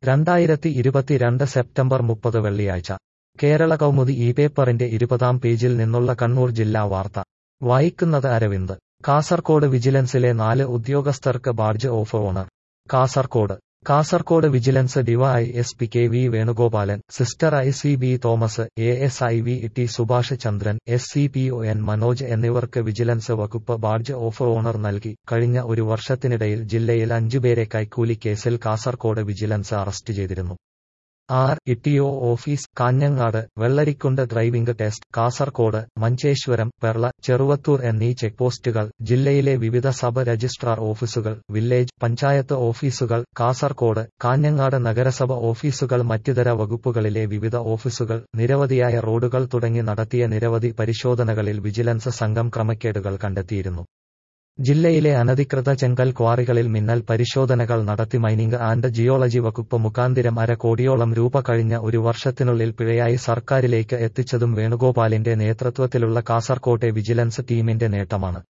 രണ്ടായിരത്തി ഇരുപത്തിരണ്ട് സെപ്റ്റംബർ മുപ്പത് വെള്ളിയാഴ്ച കേരള കൗമുദി ഈ പേപ്പറിന്റെ ഇരുപതാം പേജിൽ നിന്നുള്ള കണ്ണൂർ ജില്ലാ വാർത്ത വായിക്കുന്നത് അരവിന്ദ് കാസർകോട് വിജിലൻസിലെ നാല് ഉദ്യോഗസ്ഥർക്ക് badge of honour Kasaragod Kasaragod vigilance D Y S P K V Venugopalan sister I C B Thomas A S I V T Subhash Chandran S C P O N Manoj എന്നിവർക്ക് വിജിലൻസ് വകുപ്പ് ബാഡ്ജ് ഓഫ് ഓണർ നൽകി കഴിഞ്ഞ ഒരു വർഷത്തിനിടയിൽ ജില്ലയിൽ അഞ്ചുപേരെ കൈക്കൂലി കേസിൽ കാസർകോട് വിജിലൻസ് അറസ്റ്റ് ചെയ്തിരുന്നു R T O office Kanhangad Vellarikundu driving test Kasaragod Manjeshwaram Perla Cheruvathur എന്നീ ചെക്ക് പോസ്റ്റുകൾ ജില്ലയിലെ വിവിധ സബ് രജിസ്ട്രാർ ഓഫീസുകൾ വില്ലേജ് പഞ്ചായത്ത് ഓഫീസുകൾ കാസർകോട് കാഞ്ഞങ്ങാട് നഗരസഭ ഓഫീസുകൾ മറ്റിതര വകുപ്പുകളിലെ വിവിധ ഓഫീസുകൾ നിരവധിയായ റോഡുകൾ തുടങ്ങി നടത്തിയ നിരവധി പരിശോധനകളിൽ വിജിലൻസ് സംഘം ക്രമക്കേടുകൾ കണ്ടെത്തിയിരുന്നു ജില്ലയിലെ അനധികൃത ചെങ്കൽ ക്വാറികളിൽ മിന്നൽ പരിശോധനകൾ നടത്തി മൈനിംഗ് ആൻഡ് ജിയോളജി വകുപ്പ് മുഖാന്തിരം അര കോടിയോളം രൂപ കഴിഞ്ഞ ഒരു വർഷത്തിനുള്ളിൽ പിഴയായി സർക്കാരിലേക്ക് എത്തിച്ചതും വേണുഗോപാലിന്റെ നേതൃത്വത്തിലുള്ള കാസർകോട്ടെ വിജിലൻസ് ടീമിന്റെ നേട്ടമാണ്